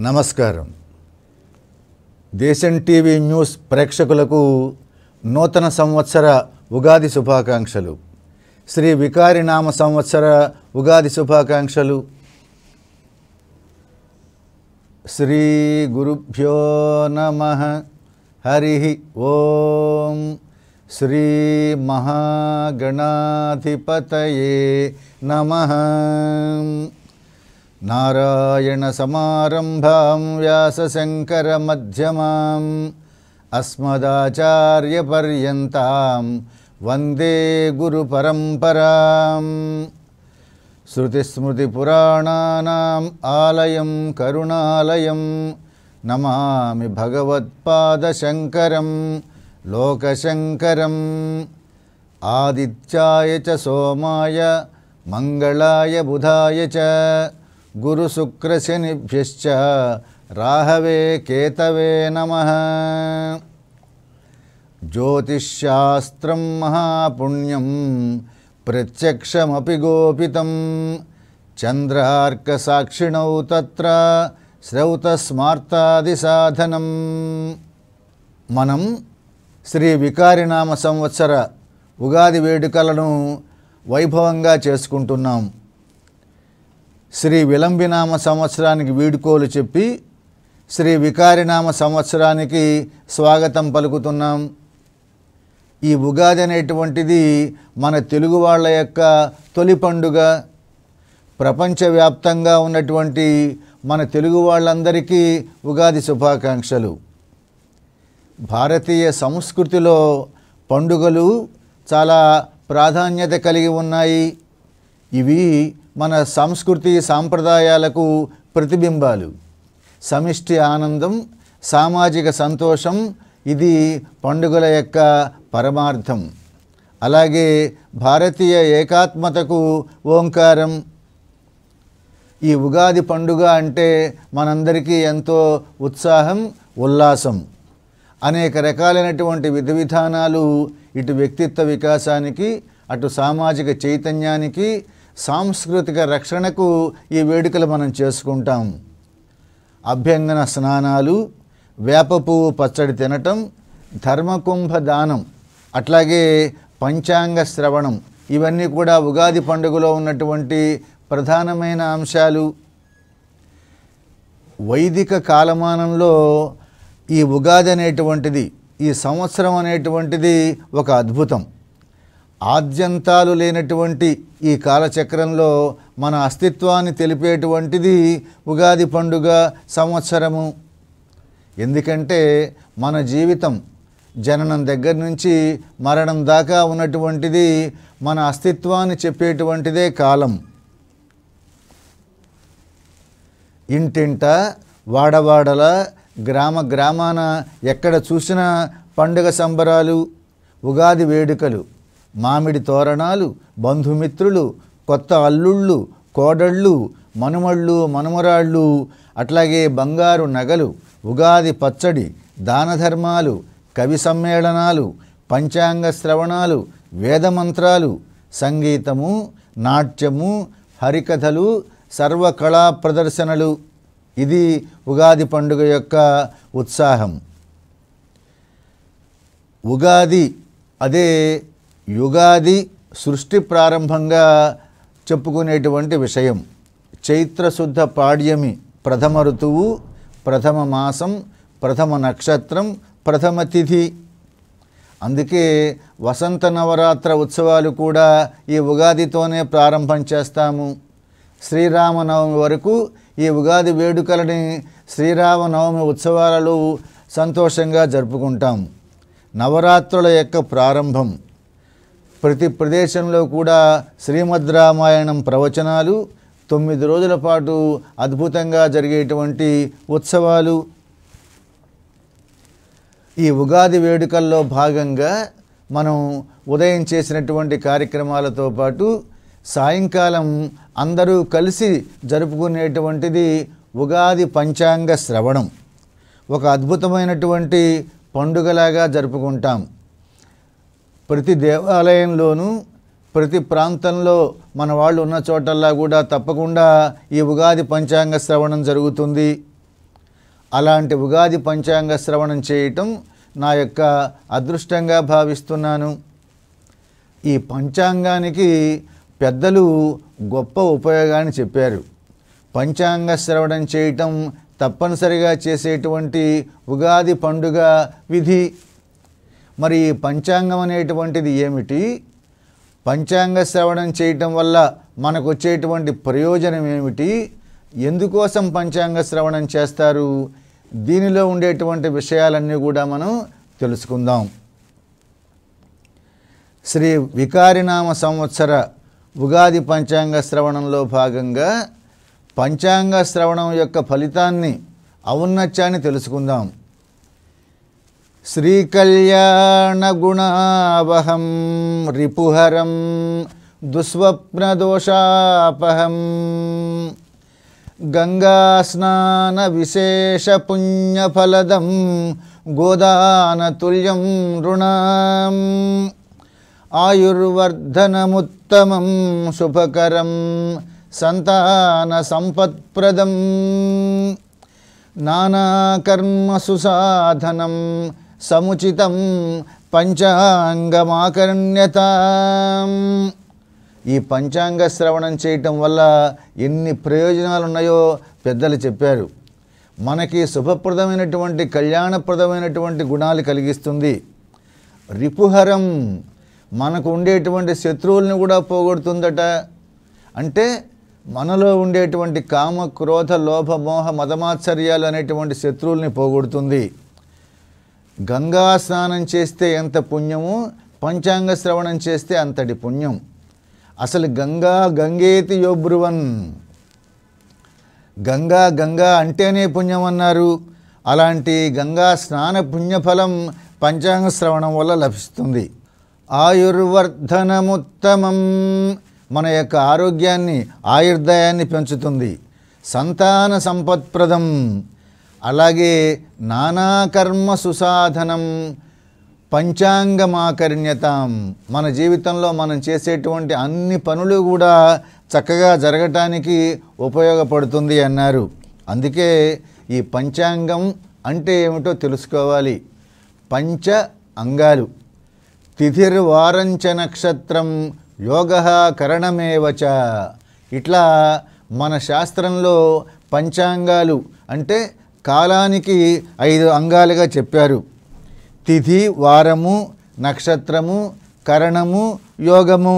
నమస్కారం దేశం TV news ప్రేక్షకులకు నూతన సంవత్సర ఉగాది శుభాకాంక్షలు శ్రీ వికారి నామ సంవత్సర ఉగాది శుభాకాంక్షలు శ్రీ గురుభ్యో నమ హరి ఓం శ్రీ మహాగణాధిపతయే నమ నారాయణసమారంభాం వ్యాసశంకరమధ్యమాం అస్మదాచార్యపర్యంతాం వందే గురుపరంపరాం శృతిస్మృతిపురాణానాం ఆలయం కరుణాలయం నమామి భగవత్పాదశంకరం లోకశంకరం ఆదిత్యాయ చ సోమాయ మంగళాయ బుధాయ చ గురుశుక్రశనిభ్యశ్చ రాహవే కేతవే నమః జ్యోతిష్శాస్త్రం మహాపుణ్యం ప్రత్యక్షమపి గోపితం చంద్రార్కసాక్షిణౌ తత్ర శ్రౌతస్మార్తాదిసాధనం మనం శ్రీ వికారినామ సంవత్సర ఉగాది వేడుకలను వైభవంగా చేసుకుంటున్నాం శ్రీ విలంబినామ సంవత్సరానికి వీడుకోలు చెప్పి శ్రీ వికారినామ సంవత్సరానికి స్వాగతం పలుకుతున్నాం ఈ ఉగాది అనేటువంటిది మన తెలుగు వాళ్ళ యొక్క తొలి పండుగ ప్రపంచవ్యాప్తంగా ఉన్నటువంటి మన తెలుగు వాళ్ళందరికీ ఉగాది శుభాకాంక్షలు భారతీయ సంస్కృతిలో పండుగలు చాలా ప్రాధాన్యత కలిగి ఉన్నాయి ఇవి మన సంస్కృతి సాంప్రదాయాలకు ప్రతిబింబాలు సమిష్టి ఆనందం సామాజిక సంతోషం ఇది పండుగల యొక్క పరమార్థం అలాగే భారతీయ ఏకాత్మతకు ఓంకారం ఈ ఉగాది పండుగ అంటే మనందరికీ ఎంతో ఉత్సాహం ఉల్లాసం అనేక రకాలైనటువంటి విధి విధానాలు ఇటు వ్యక్తిత్వ వికాసానికి అటు సామాజిక చైతన్యానికి సాంస్కృతిక రక్షణకు ఈ వేడుకలు మనం చేసుకుంటాం అభ్యంగన స్నానాలు వేప పువ్వు పచ్చడి తినటం ధర్మకుంభ దానం అట్లాగే పంచాంగ శ్రవణం ఇవన్నీ కూడా ఉగాది పండుగలో ఉన్నటువంటి ప్రధానమైన అంశాలు వైదిక కాలమానంలో ఈ ఉగాది అనేటువంటిది ఈ సంవత్సరం అనేటువంటిది ఒక అద్భుతం ఆద్యంతాలు లేనటువంటి ఈ కాలచక్రంలో మన అస్తిత్వాన్ని తెలిపేటువంటిది ఉగాది పండుగ సంవత్సరము ఎందుకంటే మన జీవితం జననం దగ్గర నుంచి మరణం దాకా ఉన్నటువంటిది మన అస్తిత్వాన్ని చెప్పేటువంటిదే కాలం ఇంటింట వాడవాడల గ్రామ గ్రామాన ఎక్కడ చూసినా పండుగ సంబరాలు ఉగాది వేడుకలు మామిడి తోరణాలు బంధుమిత్రులు కొత్త అల్లుళ్ళు కోడళ్ళు మనుమళ్ళు మనుమరాళ్ళు అట్లాగే బంగారు నగలు ఉగాది పచ్చడి దాన ధర్మాలు కవి సమ్మేళనాలు పంచాంగ శ్రవణాలు వేదమంత్రాలు సంగీతము నాట్యము హరికథలు సర్వకళా ప్రదర్శనలు ఇది ఉగాది పండుగ యొక్క ఉత్సాహం ఉగాది అదే యుగాది సృష్టి ప్రారంభంగా చెప్పుకునేటువంటి విషయం చైత్రశుద్ధ పాడ్యమి ప్రథమ ఋతువు ప్రథమ మాసం ప్రథమ నక్షత్రం ప్రథమ తిథి అందుకే వసంత నవరాత్ర ఉత్సవాలు కూడా ఈ ఉగాదితోనే ప్రారంభం చేస్తాము శ్రీరామనవమి వరకు ఈ ఉగాది వేడుకలని శ్రీరామనవమి ఉత్సవాలలో సంతోషంగా జరుపుకుంటాం నవరాత్రుల యొక్క ప్రారంభం ప్రతి ప్రదేశంలో కూడా శ్రీమద్ రామాయణం ప్రవచనాలు తొమ్మిది రోజుల పాటు అద్భుతంగా జరిగేటువంటి ఉత్సవాలు ఈ ఉగాది వేడుకల్లో భాగంగా మనం ఉదయం చేసినటువంటి కార్యక్రమాలతో పాటు సాయంకాలం అందరూ కలిసి జరుపుకునేటువంటిది ఉగాది పంచాంగ శ్రవణం ఒక అద్భుతమైనటువంటి పండుగలాగా జరుపుకుంటాం ప్రతి దేవాలయంలోనూ ప్రతి ప్రాంతంలో మన వాళ్ళు ఉన్న చోటల్లా కూడా తప్పకుండా ఈ ఉగాది పంచాంగ శ్రవణం జరుగుతుంది అలాంటి ఉగాది పంచాంగ శ్రవణం చేయటం నా యొక్క అదృష్టంగా భావిస్తున్నాను ఈ పంచాంగానికి పెద్దలు గొప్ప ఉపయోగాన్ని చెప్పారు పంచాంగ శ్రవణం చేయటం తప్పనిసరిగా చేసేటువంటి ఉగాది పండుగ విధి మరి ఈ పంచాంగం అనేటువంటిది ఏమిటి పంచాంగ శ్రవణం చేయటం వల్ల మనకు వచ్చేటువంటి ప్రయోజనం ఏమిటి ఎందుకోసం పంచాంగ శ్రవణం చేస్తారు దీనిలో ఉండేటువంటి విషయాలన్నీ కూడా మనం తెలుసుకుందాం శ్రీ వికారినామ సంవత్సర ఉగాది పంచాంగ శ్రవణంలో భాగంగా పంచాంగ శ్రవణం యొక్క ఫలితాన్ని ఔన్నత్యాన్ని తెలుసుకుందాం శ్రీకళ్యాణగుణావహం రిపుహరం దుస్వప్నదోషాపహం గంగాస్నాన విశేష పుణ్యఫలదం గోదానతుల్యం రుణాం ఆయుర్వర్ధనముత్తమం శుభకరం సంతాన సంపత్ప్రదం నానాకర్మసు సాధనం సముచితం పంచాంగమాకర్ణ్యత ఈ పంచాంగ శ్రవణం చేయటం వల్ల ఎన్ని ప్రయోజనాలు ఉన్నాయో పెద్దలు చెప్పారు మనకి శుభప్రదమైనటువంటి కళ్యాణప్రదమైనటువంటి గుణాలు కలిగిస్తుంది రిపుహరం మనకు ఉండేటువంటి శత్రువుల్ని కూడా పోగొడుతుందట అంటే మనలో ఉండేటువంటి కామ క్రోధ లోభ మోహ మతమాత్సర్యాలు అనేటువంటి శత్రువుల్ని పోగొడుతుంది గంగా స్నానం చేస్తే ఎంత పుణ్యమో పంచాంగ శ్రవణం చేస్తే అంతటి పుణ్యం అసలు గంగా గంగేతి యోబ్రువన్ గంగా గంగా అంటేనే పుణ్యం అన్నారు అలాంటి గంగా స్నాన పుణ్యఫలం పంచాంగ శ్రవణం వల్ల లభిస్తుంది ఆయుర్వర్ధనముత్తమం మన యొక్క ఆరోగ్యాన్ని ఆయుర్దాయాన్ని పెంచుతుంది సంతాన సంపత్ప్రదం అలాగే నానాకర్మ సుసాధనం పంచాంగమాకర్ణ్యతాం మన జీవితంలో మనం చేసేటువంటి అన్ని పనులు కూడా చక్కగా జరగటానికి ఉపయోగపడుతుంది అన్నారు అందుకే ఈ పంచాంగం అంటే ఏమిటో తెలుసుకోవాలి పంచ అంగాలు తిథిర్వారంచ నక్షత్రం యోగ కరణమేవచ ఇట్లా మన శాస్త్రంలో పంచాంగాలు అంటే కాలానికి ఐదు అంగాలుగా చెప్పారు తిథి వారము నక్షత్రము కరణము యోగము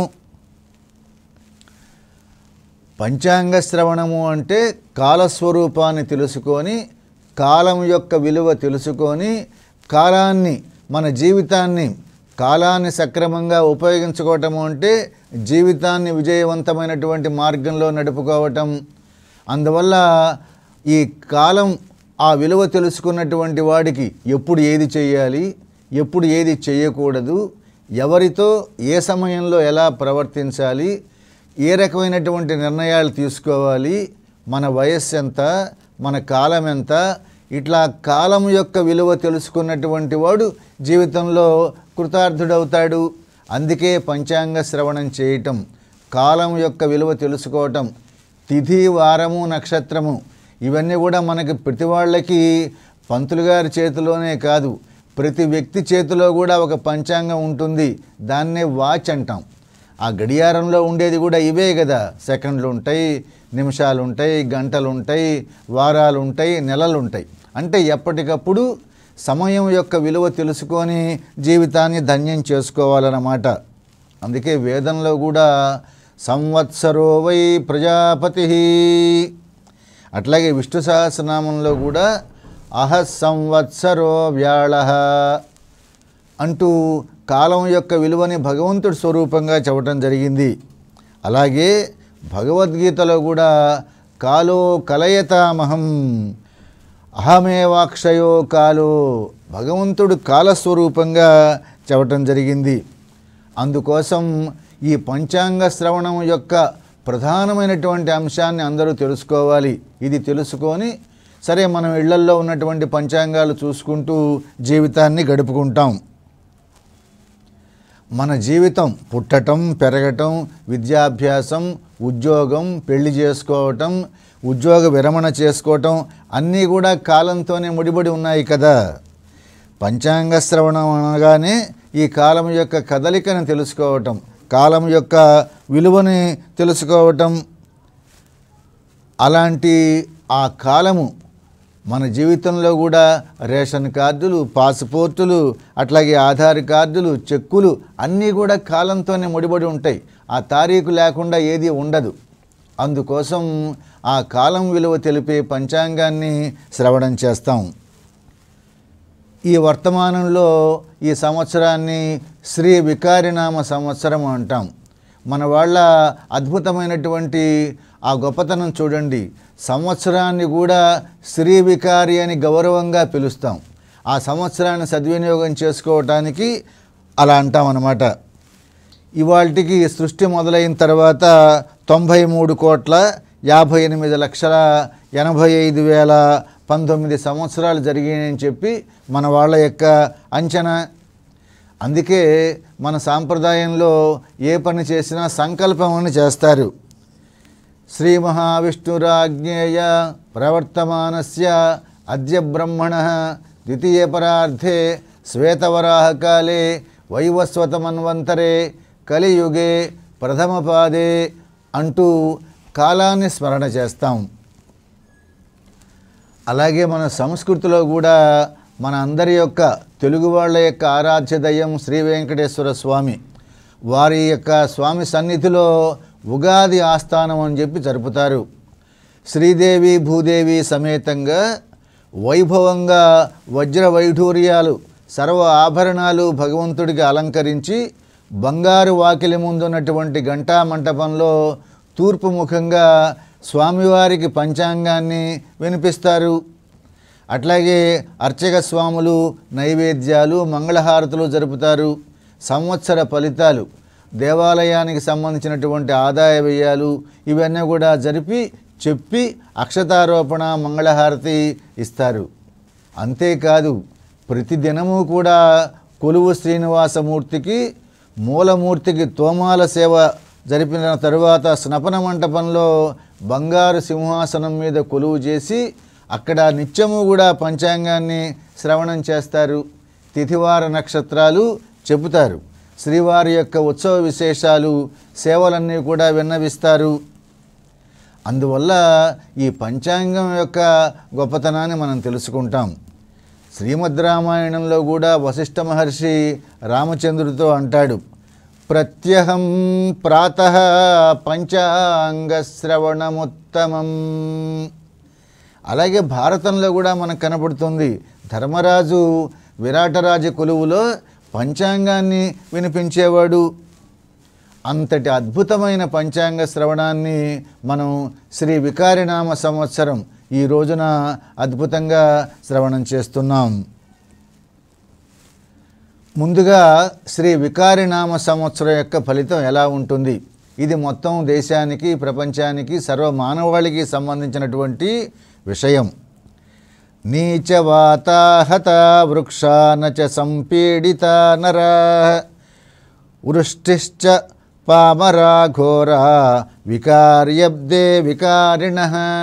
పంచాంగ శ్రవణము అంటే కాలస్వరూపాన్ని తెలుసుకొని కాలం యొక్క విలువ తెలుసుకొని కాలాన్ని మన జీవితాన్ని కాలాన్ని సక్రమంగా ఉపయోగించుకోవటము అంటే జీవితాన్ని విజయవంతమైనటువంటి మార్గంలో నడుపుకోవటం అందువల్ల ఈ కాలం ఆ విలువ తెలుసుకున్నటువంటి వాడికి ఎప్పుడు ఏది చేయాలి ఎప్పుడు ఏది చేయకూడదు ఎవరితో ఏ సమయంలో ఎలా ప్రవర్తించాలి ఏ రకమైనటువంటి నిర్ణయాలు తీసుకోవాలి మన వయస్సు ఎంత మన కాలం ఎంత ఇట్లా కాలం యొక్క విలువ తెలుసుకున్నటువంటి వాడు జీవితంలో కృతార్థుడవుతాడు అందుకే పంచాంగ శ్రవణం చేయటం కాలం యొక్క విలువ తెలుసుకోవటం తిథి వారము నక్షత్రము ఇవన్నీ కూడా మనకి ప్రతి వాళ్ళకి పంతులు గారి చేతిలోనే కాదు ప్రతి వ్యక్తి చేతిలో కూడా ఒక పంచాంగం ఉంటుంది దాన్నే వాచ్ అంటాం ఆ గడియారంలో ఉండేది కూడా ఇవే కదా సెకండ్లు ఉంటాయి నిమిషాలు ఉంటాయి గంటలు ఉంటాయి వారాలు ఉంటాయి నెలలు ఉంటాయి అంటే ఎప్పటికప్పుడు సమయం యొక్క విలువ తెలుసుకొని జీవితాన్ని ధన్యం చేసుకోవాలన్నమాట అందుకే వేదంలో కూడా సంవత్సరో వై ప్రజాపతి అట్లాగే విష్ణు సహస్రనామంలో కూడా అహ సంవత్సరో వ్యాళ అంటూ కాలం యొక్క విలువని భగవంతుడి స్వరూపంగా చెప్పడం జరిగింది అలాగే భగవద్గీతలో కూడా కాలో కలయతామహం అహమేవాక్షయో కాలో భగవంతుడు కాలస్వరూపంగా చెప్పటం జరిగింది అందుకోసం ఈ పంచాంగ శ్రవణం యొక్క ప్రధానమైనటువంటి అంశాన్ని అందరూ తెలుసుకోవాలి ఇది తెలుసుకొని సరే మనం ఇళ్లల్లో ఉన్నటువంటి పంచాంగాలు చూసుకుంటూ జీవితాన్ని గడుపుకుంటాం మన జీవితం పుట్టటం పెరగటం విద్యాభ్యాసం ఉద్యోగం పెళ్లి చేసుకోవటం ఉద్యోగ విరమణ చేసుకోవటం అన్నీ కూడా కాలంతోనే ముడిపడి ఉన్నాయి కదా పంచాంగ శ్రవణం అనగానే ఈ కాలం యొక్క కదలికను తెలుసుకోవటం కాలం యొక్క విలువని తెలుసుకోవటం అలాంటి ఆ కాలము మన జీవితంలో కూడా రేషన్ కార్డులు పాస్పోర్టులు అట్లాగే ఆధార్ కార్డులు చెక్కులు అన్నీ కూడా కాలంతోనే ముడిపడి ఉంటాయి ఆ తారీఖు లేకుండా ఏది ఉండదు అందుకోసం ఆ కాలం విలువ తెలిపే పంచాంగాన్ని శ్రవణం చేస్తాం ఈ వర్తమానంలో ఈ సంవత్సరాన్ని శ్రీ వికారినామ సంవత్సరం అంటాం మన వాళ్ళ అద్భుతమైనటువంటి ఆ గొప్పతనం చూడండి సంవత్సరాన్ని కూడా శ్రీ వికారి అని గౌరవంగా పిలుస్తాం ఆ సంవత్సరాన్ని సద్వినియోగం చేసుకోవటానికి అలా అంటాం అన్నమాట ఇవాళకి సృష్టి మొదలైన తర్వాత తొంభై మూడు కోట్ల యాభై ఎనిమిది లక్షల ఎనభై ఐదు వేల పంతొమ్మిది సంవత్సరాలు జరిగాయని చెప్పి మన వాళ్ళ యొక్క అంచనా అందుకే మన సాంప్రదాయంలో ఏ పని చేసినా సంకల్పం అని చేస్తారు శ్రీ మహావిష్ణురాజ్ఞేయ ప్రవర్తమానస్య అద్య బ్రహ్మణ ద్వితీయ పరార్థే శ్వేతవరాహకాలే వైవస్వతమన్వంతరే కలియుగే ప్రథమపాదే అంటూ కాలాన్ని స్మరణ చేస్తాం అలాగే మన సంస్కృతిలో కూడా మన అందరి యొక్క తెలుగు వాళ్ళ యొక్క ఆరాధ్య దయ్యం శ్రీ వెంకటేశ్వర స్వామి వారి యొక్క స్వామి సన్నిధిలో ఉగాది ఆస్థానం అని చెప్పి జరుపుతారు శ్రీదేవి భూదేవి సమేతంగా వైభవంగా వజ్ర వైఢూర్యాలు సర్వ ఆభరణాలు భగవంతుడికి అలంకరించి బంగారు వాకిలి ముందున్నటువంటి ఘంటా మంటపంలో తూర్పు ముఖంగా స్వామివారికి పంచాంగాన్ని వినిపిస్తారు అట్లాగే అర్చక స్వాములు నైవేద్యాలు మంగళహారతులు జరుపుతారు సంవత్సర ఫలితాలు దేవాలయానికి సంబంధించినటువంటి ఆదాయ వ్యయాలు ఇవన్నీ కూడా జరిపి చెప్పి అక్షతారోపణ మంగళహారతి ఇస్తారు అంతేకాదు ప్రతిదినము కూడా కొలువు శ్రీనివాసమూర్తికి మూలమూర్తికి తోమాల సేవ జరిపిన తరువాత స్నపన మంటపంలో బంగారు సింహాసనం మీద కొలువు చేసి అక్కడ నిత్యము కూడా పంచాంగాన్ని శ్రవణం చేస్తారు తిథివార నక్షత్రాలు చెబుతారు శ్రీవారి యొక్క ఉత్సవ విశేషాలు సేవలన్నీ కూడా విన్నవిస్తారు అందువల్ల ఈ పంచాంగం యొక్క గొప్పతనాన్ని మనం తెలుసుకుంటాం శ్రీమద్ రామాయణంలో కూడా వశిష్ఠ మహర్షి రామచంద్రుడితో అంటాడు ప్రత్యహం ప్రాత పంచాంగ శ్రవణముత్తమం అలాగే భారతంలో కూడా మనకు కనబడుతుంది ధర్మరాజు విరాటరాజు కొలువులో పంచాంగాన్ని వినిపించేవాడు అంతటి అద్భుతమైన పంచాంగ శ్రవణాన్ని మనం శ్రీ వికారినామ సంవత్సరం ఈ రోజున అద్భుతంగా శ్రవణం చేస్తున్నాం ముందుగా శ్రీ వికారినామ సంవత్సరం యొక్క ఫలితం ఎలా ఉంటుంది ఇది మొత్తం దేశానికి ప్రపంచానికి సర్వ మానవాళికి సంబంధించినటువంటి విషయం నీచవాతాహత వృక్షాన చ సంపీడిత నర వృష్టిశ్చ పామరా ఘోరా వికార్యబ్దే వికారిణ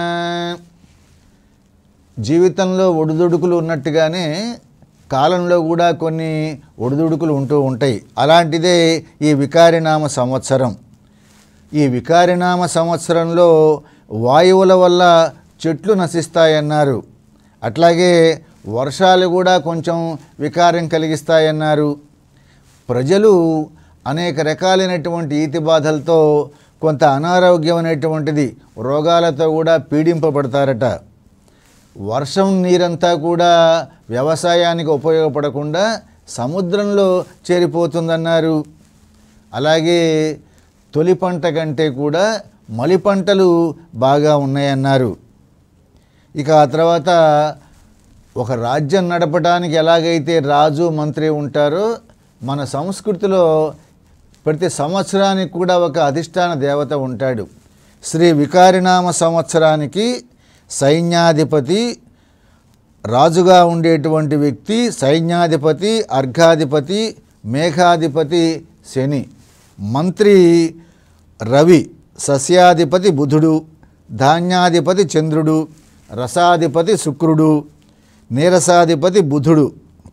జీవితంలో ఒడిదుడుకులు ఉన్నట్టుగానే కాలంలో కూడా కొన్ని ఒడిదుడుకులు ఉంటూ ఉంటాయి అలాంటిదే ఈ వికారినామ సంవత్సరం ఈ వికారినామ సంవత్సరంలో వాయువుల వల్ల చెట్లు నశిస్తాయన్నారు అట్లాగే వర్షాలు కూడా కొంచెం వికారం కలిగిస్తాయన్నారు ప్రజలు అనేక రకాలైనటువంటి ఈతి బాధలతో కొంత అనారోగ్యం అనేటువంటిది రోగాలతో కూడా పీడింపబడతారట వర్షం నీరంతా కూడా వ్యవసాయానికి ఉపయోగపడకుండా సముద్రంలో చేరిపోతుందన్నారు అలాగే తొలి పంట కంటే కూడా మలి పంటలు బాగా ఉన్నాయన్నారు ఇక ఆ తర్వాత ఒక రాజ్యం నడపడానికి ఎలాగైతే రాజు మంత్రి ఉంటారో మన సంస్కృతిలో ప్రతి సంవత్సరానికి కూడా ఒక అధిష్టాన దేవత ఉంటాడు శ్రీ వికారినామ సంవత్సరానికి సైన్యాధిపతి రాజుగా ఉండేటువంటి వ్యక్తి సైన్యాధిపతి అర్ఘాధిపతి మేఘాధిపతి శని మంత్రి రవి సస్యాధిపతి బుధుడు ధాన్యాధిపతి చంద్రుడు రసాధిపతి శుక్రుడు నీరసాధిపతి బుధుడు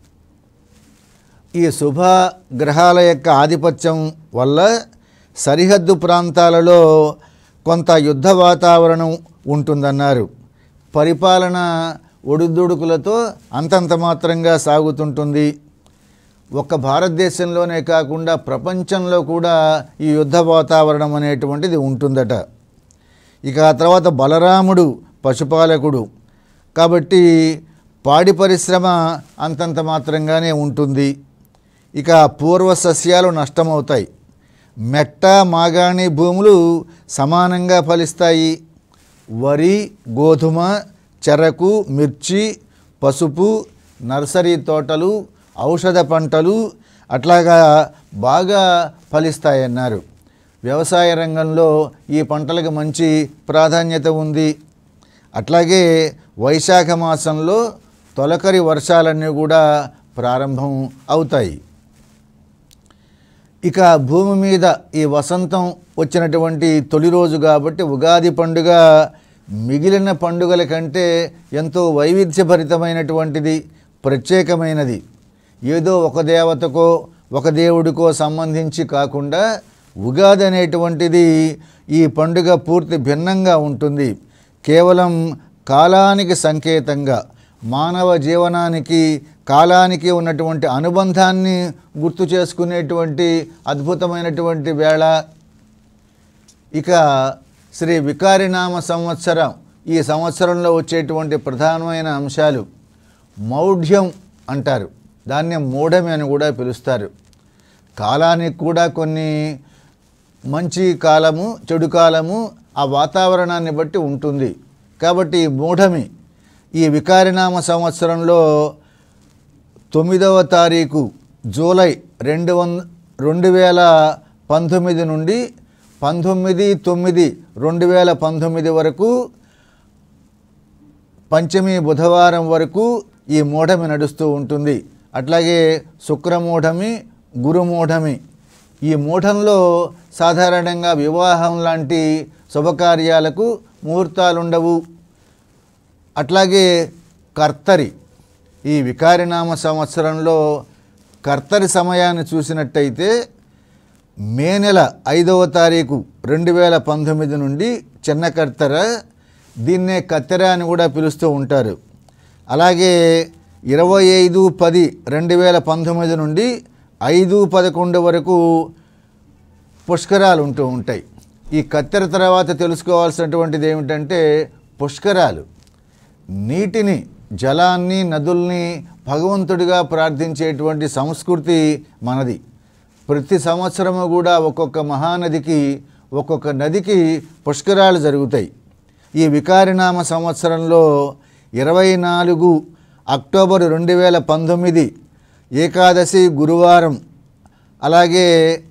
ఈ శుభ గ్రహాల యొక్క ఆధిపత్యం వల్ల సరిహద్దు ప్రాంతాలలో కొంత యుద్ధ వాతావరణం ఉంటుందన్నారు పరిపాలన ఒడిదుడుకులతో అంతంత మాత్రంగా సాగుతుంటుంది ఒక్క భారతదేశంలోనే కాకుండా ప్రపంచంలో కూడా ఈ యుద్ధ వాతావరణం అనేటువంటిది ఉంటుందట ఇక ఆ తర్వాత బలరాముడు పశుపాలకుడు కాబట్టి పాడి పరిశ్రమ అంతంత మాత్రంగానే ఉంటుంది ఇక పూర్వ సస్యాలు నష్టమవుతాయి మెట్ట మాగాణి భూములు సమానంగా ఫలిస్తాయి వరి గోధుమ చెరకు మిర్చి పసుపు నర్సరీ తోటలు ఔషధ పంటలు అట్లాగా బాగా ఫలిస్తాయన్నారు వ్యవసాయ రంగంలో ఈ పంటలకు మంచి ప్రాధాన్యత ఉంది అట్లాగే వైశాఖ మాసంలో తొలకరి వర్షాలన్నీ కూడా ప్రారంభం అవుతాయి ఇక భూమి మీద ఈ వసంతం వచ్చినటువంటి తొలి రోజు కాబట్టి ఉగాది పండుగ మిగిలిన పండుగల కంటే ఎంతో వైవిధ్యభరితమైనటువంటిది ప్రత్యేకమైనది ఏదో ఒక దేవతకో ఒక దేవుడికో సంబంధించి కాకుండా ఉగాది అనేటువంటిది ఈ పండుగ పూర్తి భిన్నంగా ఉంటుంది కేవలం కాలానికి సంకేతంగా మానవ జీవనానికి కాలానికి ఉన్నటువంటి అనుబంధాన్ని గుర్తు చేసుకునేటువంటి అద్భుతమైనటువంటి వేళ ఇక శ్రీ వికారినామ సంవత్సరం ఈ సంవత్సరంలో వచ్చేటువంటి ప్రధానమైన అంశాలు మౌఢ్యం అంటారు దాన్ని మూఢమి అని కూడా పిలుస్తారు కాలానికి కూడా కొన్ని మంచి కాలము చెడు కాలము ఆ వాతావరణాన్ని బట్టి ఉంటుంది కాబట్టి ఈ మూఢమి ఈ వికారినామ సంవత్సరంలో తొమ్మిదవ తారీఖు జూలై రెండు వంద రెండు వేల పంతొమ్మిది నుండి పంతొమ్మిది తొమ్మిది రెండు వేల పంతొమ్మిది వరకు పంచమి బుధవారం వరకు ఈ మూఢమి నడుస్తూ ఉంటుంది అట్లాగే శుక్రమూఢమి గురుమూఢమి ఈ మూఢంలో సాధారణంగా వివాహం లాంటి శుభకార్యాలకు ముహూర్తాలు ఉండవు అట్లాగే కర్తరి ఈ వికారినామ సంవత్సరంలో కర్తరి సమయాన్ని చూసినట్టయితే మే నెల ఐదవ తారీఖు రెండు వేల పంతొమ్మిది నుండి చిన్న కర్తెర దీన్నే కత్తెర అని కూడా పిలుస్తూ ఉంటారు అలాగే ఇరవై ఐదు పది రెండు వేల పంతొమ్మిది నుండి ఐదు పదకొండు వరకు పుష్కరాలు ఉంటూ ఉంటాయి ఈ కత్తెర తర్వాత తెలుసుకోవాల్సినటువంటిది ఏమిటంటే పుష్కరాలు నీటిని జలాన్ని నదుల్ని భగవంతుడిగా ప్రార్థించేటువంటి సంస్కృతి మనది ప్రతి సంవత్సరము కూడా ఒక్కొక్క మహానదికి ఒక్కొక్క నదికి పుష్కరాలు జరుగుతాయి ఈ వికారినామ సంవత్సరంలో ఇరవై నాలుగు అక్టోబర్ రెండు వేల పంతొమ్మిది ఏకాదశి గురువారం అలాగే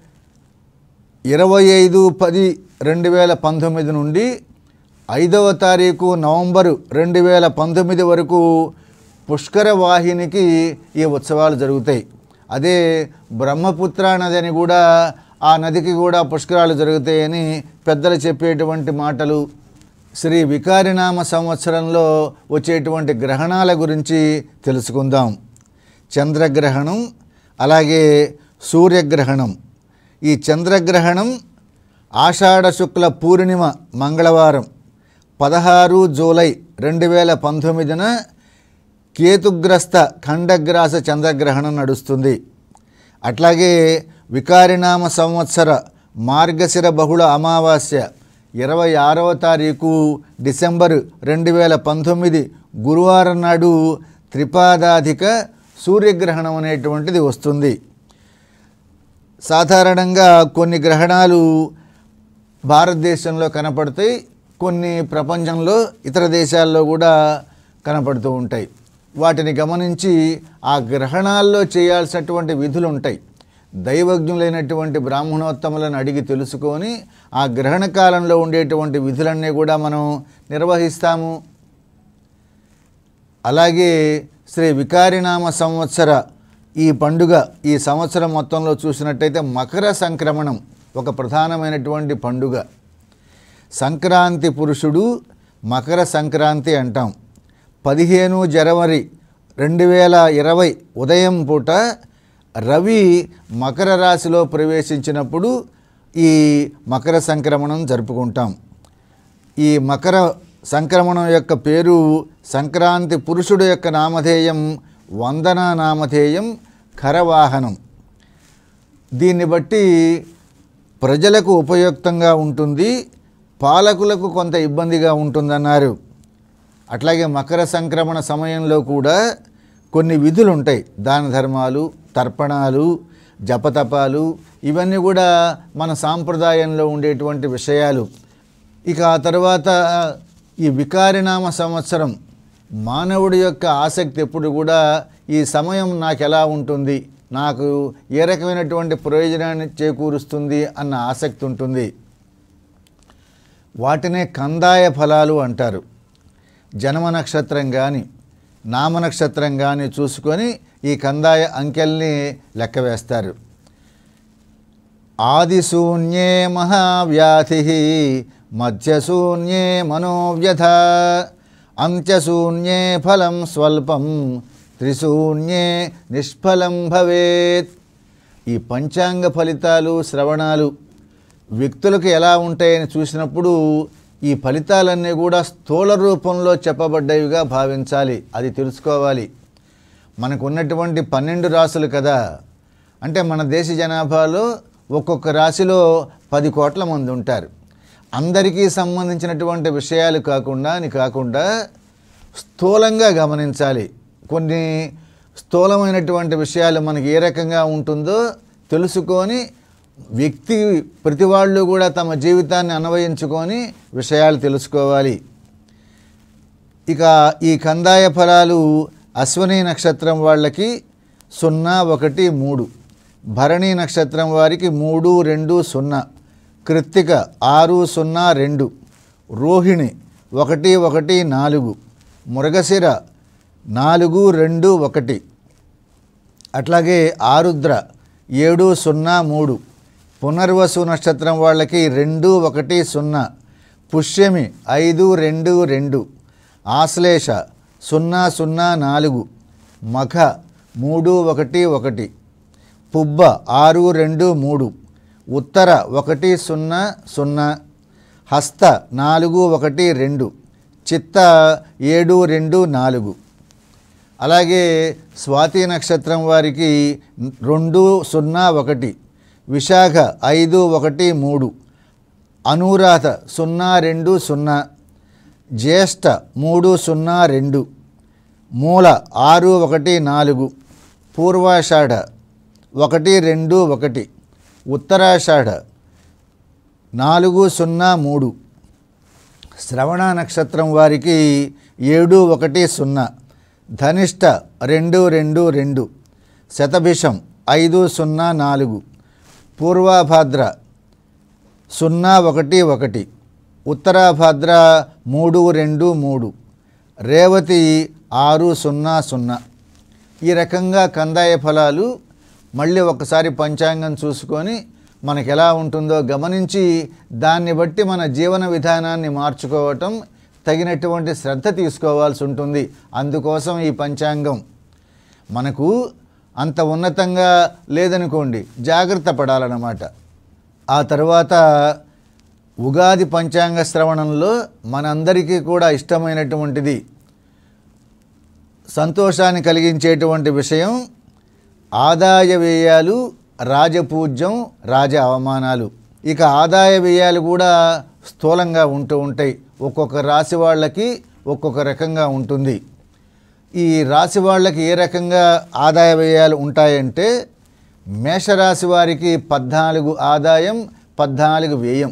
ఇరవై ఐదు పది రెండు వేల పంతొమ్మిది నుండి ఐదవ తారీఖు నవంబరు రెండు వేల పంతొమ్మిది వరకు పుష్కర వాహినికి ఈ ఉత్సవాలు జరుగుతాయి అదే బ్రహ్మపుత్ర నది అని కూడా ఆ నదికి కూడా పుష్కరాలు జరుగుతాయని పెద్దలు చెప్పేటువంటి మాటలు శ్రీ వికారినామ సంవత్సరంలో వచ్చేటువంటి గ్రహణాల గురించి తెలుసుకుందాం చంద్రగ్రహణం అలాగే సూర్యగ్రహణం ఈ చంద్రగ్రహణం ఆషాఢ శుక్ల పూర్ణిమ మంగళవారం పదహారు జూలై రెండు వేల పంతొమ్మిదిన కేతుగ్రస్త ఖండగ్రాస చంద్రగ్రహణం నడుస్తుంది అట్లాగే వికారినామ సంవత్సర మార్గశిర బహుళ అమావాస్య ఇరవై ఆరవ తారీఖు డిసెంబర్ రెండు వేల పంతొమ్మిది గురువారం నాడు త్రిపాదాధిక సూర్యగ్రహణం అనేటువంటిది వస్తుంది సాధారణంగా కొన్ని గ్రహణాలు భారతదేశంలో కనపడతాయి కొన్ని ప్రపంచంలో ఇతర దేశాల్లో కూడా కనపడుతూ ఉంటాయి వాటిని గమనించి ఆ గ్రహణాల్లో చేయాల్సినటువంటి విధులు ఉంటాయి దైవజ్ఞులైనటువంటి బ్రాహ్మణోత్తములను అడిగి తెలుసుకొని ఆ గ్రహణ కాలంలో ఉండేటువంటి విధులన్నీ కూడా మనం నిర్వహిస్తాము అలాగే శ్రీ వికారినామ సంవత్సర ఈ పండుగ ఈ సంవత్సరం మొత్తంలో చూసినట్టయితే మకర సంక్రమణం ఒక ప్రధానమైనటువంటి పండుగ సంక్రాంతి పురుషుడు మకర సంక్రాంతి అంటాం పదిహేను జనవరి రెండు వేల ఇరవై ఉదయం పూట రవి మకర రాశిలో ప్రవేశించినప్పుడు ఈ మకర సంక్రమణం జరుపుకుంటాం ఈ మకర సంక్రమణం యొక్క పేరు సంక్రాంతి పురుషుడు యొక్క నామధేయం వందన నామధేయం ఖరవాహనం దీన్ని బట్టి ప్రజలకు ఉపయుక్తంగా ఉంటుంది పాలకులకు కొంత ఇబ్బందిగా ఉంటుందన్నారు అట్లాగే మకర సంక్రమణ సమయంలో కూడా కొన్ని విధులు ఉంటాయి దాన ధర్మాలు తర్పణాలు జపతపాలు ఇవన్నీ కూడా మన సాంప్రదాయంలో ఉండేటువంటి విషయాలు ఇక ఆ తర్వాత ఈ వికారినామ సంవత్సరం మానవుడి యొక్క ఆసక్తి ఎప్పుడు కూడా ఈ సమయం నాకు ఎలా ఉంటుంది నాకు ఏ రకమైనటువంటి ప్రయోజనాన్ని చేకూరుస్తుంది అన్న ఆసక్తి ఉంటుంది వాటినే కందాయ ఫలాలు అంటారు జన్మ నక్షత్రం కానీ నామ నక్షత్రం కానీ చూసుకొని ఈ కందాయ అంకెల్ని లెక్క వేస్తారు ఆదిశూన్యే మహావ్యాధి మధ్యశూన్యే మనోవ్యధ అంత్యశూన్యే ఫలం స్వల్పం త్రిశూన్యే నిష్ఫలం భవేత్ ఈ పంచాంగ ఫలితాలు శ్రవణాలు వ్యక్తులకు ఎలా ఉంటాయని చూసినప్పుడు ఈ ఫలితాలన్నీ కూడా స్థూల రూపంలో చెప్పబడ్డవిగా భావించాలి అది తెలుసుకోవాలి మనకు ఉన్నటువంటి పన్నెండు రాసులు కదా అంటే మన దేశ జనాభాలో ఒక్కొక్క రాశిలో పది కోట్ల మంది ఉంటారు అందరికీ సంబంధించినటువంటి విషయాలు కాకుండా అని కాకుండా స్థూలంగా గమనించాలి కొన్ని స్థూలమైనటువంటి విషయాలు మనకి ఏ రకంగా ఉంటుందో తెలుసుకొని వ్యక్తి ప్రతి వాళ్ళు కూడా తమ జీవితాన్ని అన్వయించుకొని విషయాలు తెలుసుకోవాలి ఇక ఈ కందాయ ఫలాలు అశ్వని నక్షత్రం వాళ్ళకి సున్నా ఒకటి మూడు భరణి నక్షత్రం వారికి మూడు రెండు సున్నా కృత్తిక ఆరు సున్నా రెండు రోహిణి ఒకటి ఒకటి నాలుగు మృగశిర నాలుగు రెండు ఒకటి అట్లాగే ఆరుద్ర ఏడు సున్నా మూడు పునర్వసు నక్షత్రం వాళ్ళకి రెండు ఒకటి సున్నా పుష్యమి ఐదు రెండు రెండు ఆశ్లేష సున్నా సున్నా నాలుగు మఖ మూడు ఒకటి ఒకటి పుబ్బ ఆరు రెండు మూడు ఉత్తర ఒకటి సున్నా సున్నా హస్త నాలుగు ఒకటి రెండు చిత్త ఏడు రెండు నాలుగు అలాగే స్వాతి నక్షత్రం వారికి రెండు సున్నా ఒకటి విశాఖ ఐదు ఒకటి మూడు అనురాధ సున్నా రెండు సున్నా జ్యేష్ఠ మూడు సున్నా రెండు మూల ఆరు ఒకటి నాలుగు పూర్వాషాఢ ఒకటి రెండు ఒకటి ఉత్తరాషాఢ నాలుగు సున్నా మూడు శ్రవణ నక్షత్రం వారికి ఏడు ఒకటి సున్నా ధనిష్ట రెండు రెండు రెండు శతభిషం ఐదు సున్నా నాలుగు పూర్వాభాద్ర సున్నా ఒకటి ఒకటి ఉత్తరాభాద్ర మూడు రెండు మూడు రేవతి ఆరు సున్నా సున్నా ఈ రకంగా కందాయ ఫలాలు మళ్ళీ ఒకసారి పంచాంగం చూసుకొని మనకు ఎలా ఉంటుందో గమనించి దాన్ని బట్టి మన జీవన విధానాన్ని మార్చుకోవటం తగినటువంటి శ్రద్ధ తీసుకోవాల్సి ఉంటుంది అందుకోసం ఈ పంచాంగం మనకు అంత ఉన్నతంగా లేదనుకోండి జాగ్రత్త పడాలన్నమాట ఆ తర్వాత ఉగాది పంచాంగ శ్రవణంలో మనందరికీ కూడా ఇష్టమైనటువంటిది సంతోషాన్ని కలిగించేటువంటి విషయం ఆదాయ వ్యయాలు రాజపూజ్యం రాజ అవమానాలు ఇక ఆదాయ వ్యయాలు కూడా స్థూలంగా ఉంటూ ఉంటాయి ఒక్కొక్క రాశి వాళ్ళకి ఒక్కొక్క రకంగా ఉంటుంది ఈ రాశి వాళ్ళకి ఏ రకంగా ఆదాయ వ్యయాలు ఉంటాయంటే మేషరాశి వారికి పద్నాలుగు ఆదాయం పద్నాలుగు వ్యయం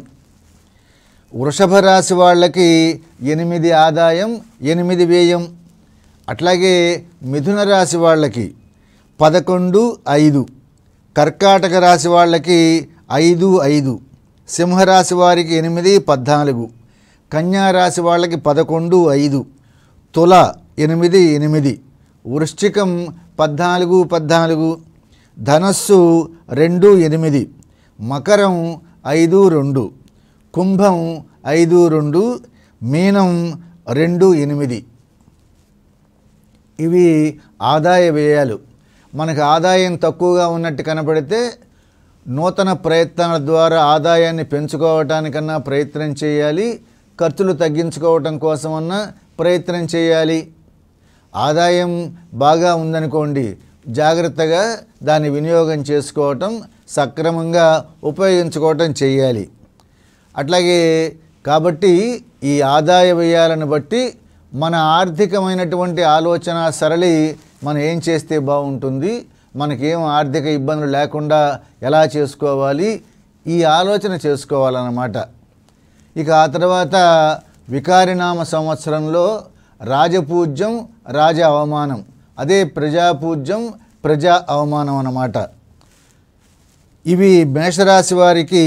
వృషభ రాశి వాళ్ళకి ఎనిమిది ఆదాయం ఎనిమిది వ్యయం అట్లాగే మిథున రాశి వాళ్ళకి పదకొండు ఐదు కర్కాటక రాశి వాళ్ళకి ఐదు ఐదు సింహరాశి వారికి ఎనిమిది పద్నాలుగు కన్యా రాశి వాళ్ళకి పదకొండు ఐదు తుల ఎనిమిది ఎనిమిది వృశ్చికం పద్నాలుగు పద్నాలుగు ధనస్సు రెండు ఎనిమిది మకరం ఐదు రెండు కుంభం ఐదు రెండు మీనం రెండు ఎనిమిది ఇవి ఆదాయ వ్యయాలు మనకు ఆదాయం తక్కువగా ఉన్నట్టు కనపడితే నూతన ప్రయత్నాల ద్వారా ఆదాయాన్ని పెంచుకోవటానికన్నా ప్రయత్నం చేయాలి ఖర్చులు తగ్గించుకోవటం కోసమన్నా ప్రయత్నం చేయాలి ఆదాయం బాగా ఉందనుకోండి జాగ్రత్తగా దాన్ని వినియోగం చేసుకోవటం సక్రమంగా ఉపయోగించుకోవటం చేయాలి అట్లాగే కాబట్టి ఈ ఆదాయ వ్యయాలను బట్టి మన ఆర్థికమైనటువంటి ఆలోచన సరళి మనం ఏం చేస్తే బాగుంటుంది మనకేం ఆర్థిక ఇబ్బందులు లేకుండా ఎలా చేసుకోవాలి ఈ ఆలోచన చేసుకోవాలన్నమాట ఇక ఆ తర్వాత వికారినామ సంవత్సరంలో రాజపూజ్యం రాజ అవమానం అదే ప్రజాపూజ్యం ప్రజా అవమానం అన్నమాట ఇవి మేషరాశి వారికి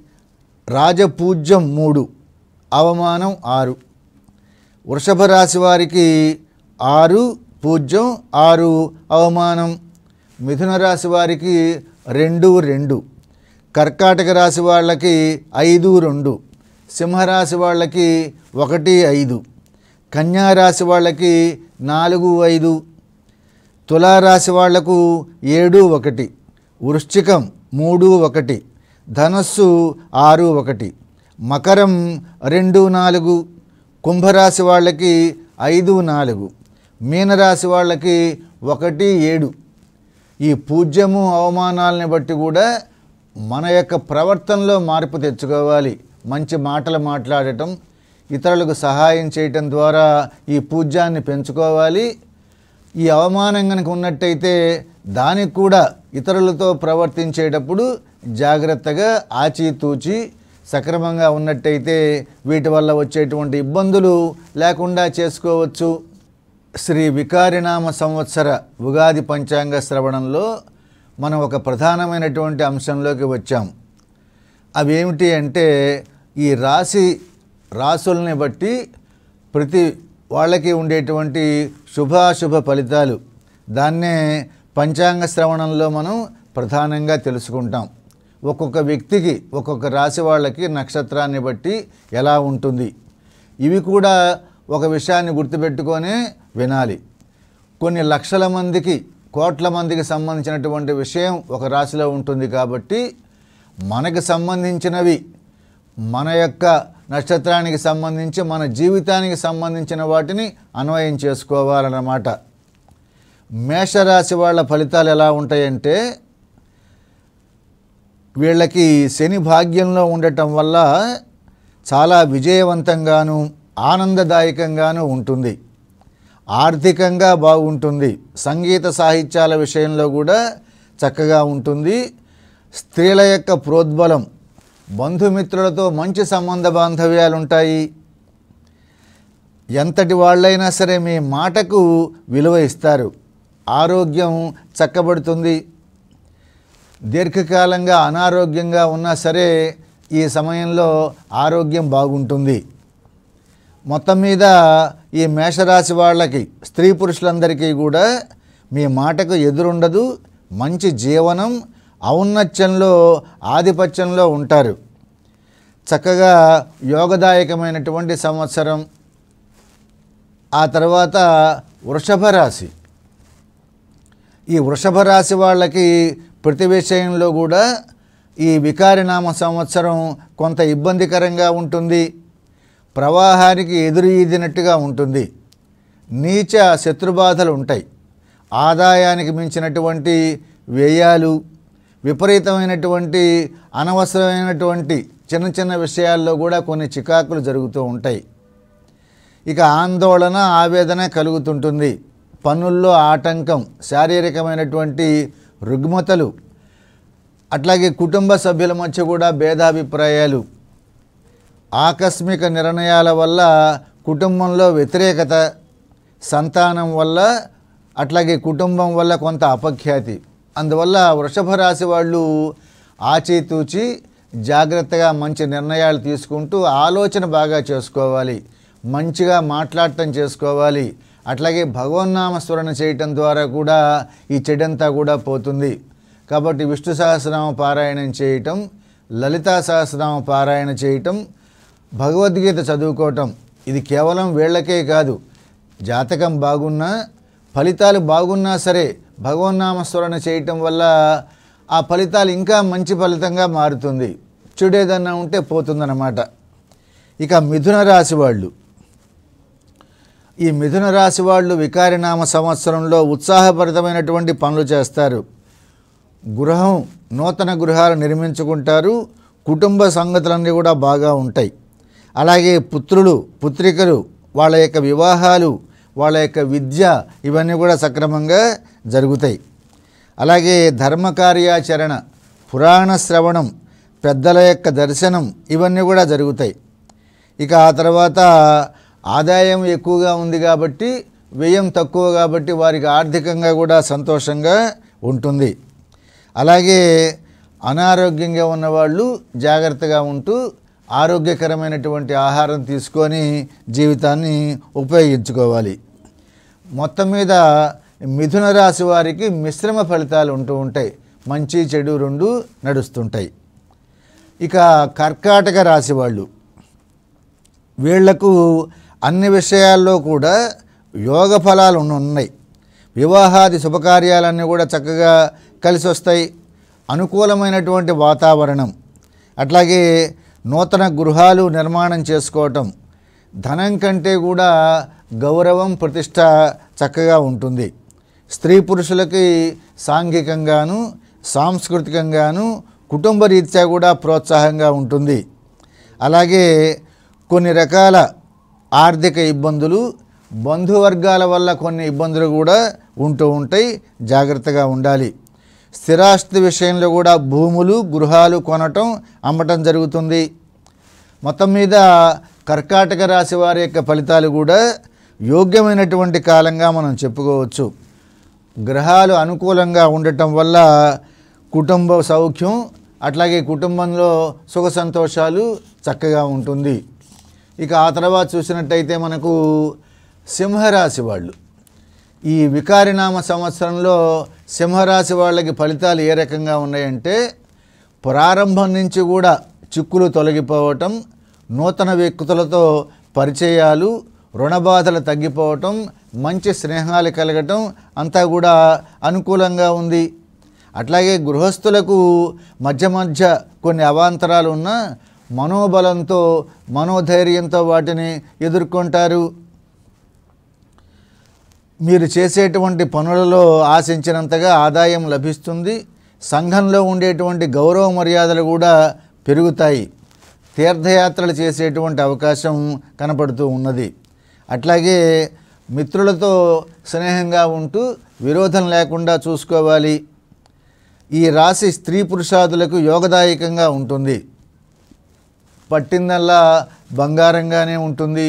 రాజపూజ్యం మూడు అవమానం ఆరు వృషభ రాశి వారికి ఆరు పూజ్యం ఆరు అవమానం మిథున రాశి వారికి రెండు రెండు కర్కాటక రాశి వాళ్ళకి ఐదు రెండు సింహరాశి వాళ్ళకి ఒకటి ఐదు కన్యా రాశి వాళ్ళకి నాలుగు ఐదు తులారాశి వాళ్లకు ఏడు ఒకటి వృశ్చికం మూడు ఒకటి ధనస్సు ఆరు ఒకటి మకరం రెండు నాలుగు కుంభరాశి వాళ్ళకి ఐదు నాలుగు మీనరాశి వాళ్ళకి ఒకటి ఏడు ఈ పూజ్యము అవమానాలని బట్టి కూడా మన యొక్క ప్రవర్తనలో మార్పు తెచ్చుకోవాలి మంచి మాటలు మాట్లాడటం ఇతరులకు సహాయం చేయటం ద్వారా ఈ పూజ్యాన్ని పెంచుకోవాలి ఈ అవమానం కనుక ఉన్నట్టయితే దానికి కూడా ఇతరులతో ప్రవర్తించేటప్పుడు జాగ్రత్తగా ఆచితూచి సక్రమంగా ఉన్నట్టయితే వీటి వల్ల వచ్చేటువంటి ఇబ్బందులు లేకుండా చేసుకోవచ్చు శ్రీ వికారినామ సంవత్సర ఉగాది పంచాంగ శ్రవణంలో మనం ఒక ప్రధానమైనటువంటి అంశంలోకి వచ్చాం అవేమిటి అంటే ఈ రాశి రాసుల్ని బట్టి ప్రతి వాళ్ళకి ఉండేటువంటి శుభాశుభ ఫలితాలు దాన్నే పంచాంగ శ్రవణంలో మనం ప్రధానంగా తెలుసుకుంటాం ఒక్కొక్క వ్యక్తికి ఒక్కొక్క రాశి వాళ్ళకి నక్షత్రాన్ని బట్టి ఎలా ఉంటుంది ఇవి కూడా ఒక విషయాన్ని గుర్తుపెట్టుకొనే వినాలి కొన్ని లక్షల మందికి కోట్ల మందికి సంబంధించినటువంటి విషయం ఒక రాశిలో ఉంటుంది కాబట్టి మనకు సంబంధించినవి మన యొక్క నక్షత్రానికి సంబంధించి మన జీవితానికి సంబంధించిన వాటిని అన్వయం చేసుకోవాలన్నమాట మేషరాశి వాళ్ళ ఫలితాలు ఎలా ఉంటాయంటే వీళ్ళకి శని భాగ్యంలో ఉండటం వల్ల చాలా విజయవంతంగాను ఆనందదాయకంగాను ఉంటుంది ఆర్థికంగా బాగుంటుంది సంగీత సాహిత్యాల విషయంలో కూడా చక్కగా ఉంటుంది స్త్రీల యొక్క ప్రోద్బలం బంధుమిత్రులతో మంచి సంబంధ బాంధవ్యాలు ఉంటాయి ఎంతటి వాళ్ళైనా సరే మీ మాటకు విలువ ఇస్తారు ఆరోగ్యం చక్కబడుతుంది దీర్ఘకాలంగా అనారోగ్యంగా ఉన్నా సరే ఈ సమయంలో ఆరోగ్యం బాగుంటుంది మొత్తం మీద ఈ మేషరాశి వాళ్ళకి స్త్రీ పురుషులందరికీ కూడా మీ మాటకు ఎదురుండదు మంచి జీవనం ఔన్నత్యంలో ఆధిపత్యంలో ఉంటారు చక్కగా యోగదాయకమైనటువంటి సంవత్సరం ఆ తర్వాత వృషభ రాశి ఈ వృషభ రాశి వాళ్ళకి ప్రతి విషయంలో కూడా ఈ వికారినామ సంవత్సరం కొంత ఇబ్బందికరంగా ఉంటుంది ప్రవాహానికి ఎదురు ఈదినట్టుగా ఉంటుంది నీచ శత్రుబాధలు ఉంటాయి ఆదాయానికి మించినటువంటి వ్యయాలు విపరీతమైనటువంటి అనవసరమైనటువంటి చిన్న చిన్న విషయాల్లో కూడా కొన్ని చికాకులు జరుగుతూ ఉంటాయి ఇక ఆందోళన ఆవేదన కలుగుతుంటుంది పనుల్లో ఆటంకం శారీరకమైనటువంటి రుగ్మతలు అట్లాగే కుటుంబ సభ్యుల మధ్య కూడా భేదాభిప్రాయాలు ఆకస్మిక నిర్ణయాల వల్ల కుటుంబంలో వ్యతిరేకత సంతానం వల్ల అట్లాగే కుటుంబం వల్ల కొంత అపఖ్యాతి అందువల్ల వృషభ రాశి వాళ్ళు ఆచితూచి జాగ్రత్తగా మంచి నిర్ణయాలు తీసుకుంటూ ఆలోచన బాగా చేసుకోవాలి మంచిగా మాట్లాడటం చేసుకోవాలి అట్లాగే భగవన్నామ స్మరణ చేయటం ద్వారా కూడా ఈ చెడంతా కూడా పోతుంది కాబట్టి విష్ణు సహస్రనామ పారాయణం చేయటం లలితా సహస్రనామ పారాయణ చేయటం భగవద్గీత చదువుకోవటం ఇది కేవలం వీళ్ళకే కాదు జాతకం బాగున్నా ఫలితాలు బాగున్నా సరే భగవన్నామస్మరణ చేయటం వల్ల ఆ ఫలితాలు ఇంకా మంచి ఫలితంగా మారుతుంది చెడేదన్నా ఉంటే పోతుందన్నమాట ఇక మిథున రాశి వాళ్ళు ఈ మిథున రాశి వాళ్ళు వికారినామ సంవత్సరంలో ఉత్సాహభరితమైనటువంటి పనులు చేస్తారు గృహం నూతన గృహాలు నిర్మించుకుంటారు కుటుంబ సంగతులన్నీ కూడా బాగా ఉంటాయి అలాగే పుత్రులు పుత్రికలు వాళ్ళ యొక్క వివాహాలు వాళ్ళ యొక్క విద్య ఇవన్నీ కూడా సక్రమంగా జరుగుతాయి అలాగే ధర్మ కార్యాచరణ పురాణ శ్రవణం పెద్దల యొక్క దర్శనం ఇవన్నీ కూడా జరుగుతాయి ఇక ఆ తర్వాత ఆదాయం ఎక్కువగా ఉంది కాబట్టి వ్యయం తక్కువ కాబట్టి వారికి ఆర్థికంగా కూడా సంతోషంగా ఉంటుంది అలాగే అనారోగ్యంగా ఉన్నవాళ్ళు జాగ్రత్తగా ఉంటూ ఆరోగ్యకరమైనటువంటి ఆహారం తీసుకొని జీవితాన్ని ఉపయోగించుకోవాలి మొత్తం మీద మిథున రాశి వారికి మిశ్రమ ఫలితాలు ఉంటూ ఉంటాయి మంచి చెడు రెండు నడుస్తుంటాయి ఇక కర్కాటక రాశి వాళ్ళు వీళ్లకు అన్ని విషయాల్లో కూడా యోగ ఫలాలు ఉన్నాయి వివాహాది శుభకార్యాలన్నీ కూడా చక్కగా కలిసి వస్తాయి అనుకూలమైనటువంటి వాతావరణం అట్లాగే నూతన గృహాలు నిర్మాణం చేసుకోవటం ధనం కంటే కూడా గౌరవం ప్రతిష్ట చక్కగా ఉంటుంది స్త్రీ పురుషులకి సాంఘికంగాను సాంస్కృతికంగాను కుటుంబ రీత్యా కూడా ప్రోత్సాహంగా ఉంటుంది అలాగే కొన్ని రకాల ఆర్థిక ఇబ్బందులు బంధువర్గాల వల్ల కొన్ని ఇబ్బందులు కూడా ఉంటూ ఉంటాయి జాగ్రత్తగా ఉండాలి స్థిరాస్తి విషయంలో కూడా భూములు గృహాలు కొనటం అమ్మటం జరుగుతుంది మొత్తం మీద కర్కాటక రాశి వారి యొక్క ఫలితాలు కూడా యోగ్యమైనటువంటి కాలంగా మనం చెప్పుకోవచ్చు గ్రహాలు అనుకూలంగా ఉండటం వల్ల కుటుంబ సౌఖ్యం అట్లాగే కుటుంబంలో సుఖ సంతోషాలు చక్కగా ఉంటుంది ఇక ఆ తర్వాత చూసినట్టయితే మనకు సింహరాశి వాళ్ళు ఈ వికారినామ సంవత్సరంలో సింహరాశి వాళ్ళకి ఫలితాలు ఏ రకంగా ఉన్నాయంటే ప్రారంభం నుంచి కూడా చిక్కులు తొలగిపోవటం నూతన వ్యక్తులతో పరిచయాలు రుణబాధలు తగ్గిపోవటం మంచి స్నేహాలు కలగటం అంతా కూడా అనుకూలంగా ఉంది అట్లాగే గృహస్థులకు మధ్య మధ్య కొన్ని అవాంతరాలు ఉన్నా మనోబలంతో మనోధైర్యంతో వాటిని ఎదుర్కొంటారు మీరు చేసేటువంటి పనులలో ఆశించినంతగా ఆదాయం లభిస్తుంది సంఘంలో ఉండేటువంటి గౌరవ మర్యాదలు కూడా పెరుగుతాయి తీర్థయాత్రలు చేసేటువంటి అవకాశం కనపడుతూ ఉన్నది అట్లాగే మిత్రులతో స్నేహంగా ఉంటూ విరోధం లేకుండా చూసుకోవాలి ఈ రాశి స్త్రీ పురుషాదులకు యోగదాయకంగా ఉంటుంది పట్టిందల్లా బంగారంగానే ఉంటుంది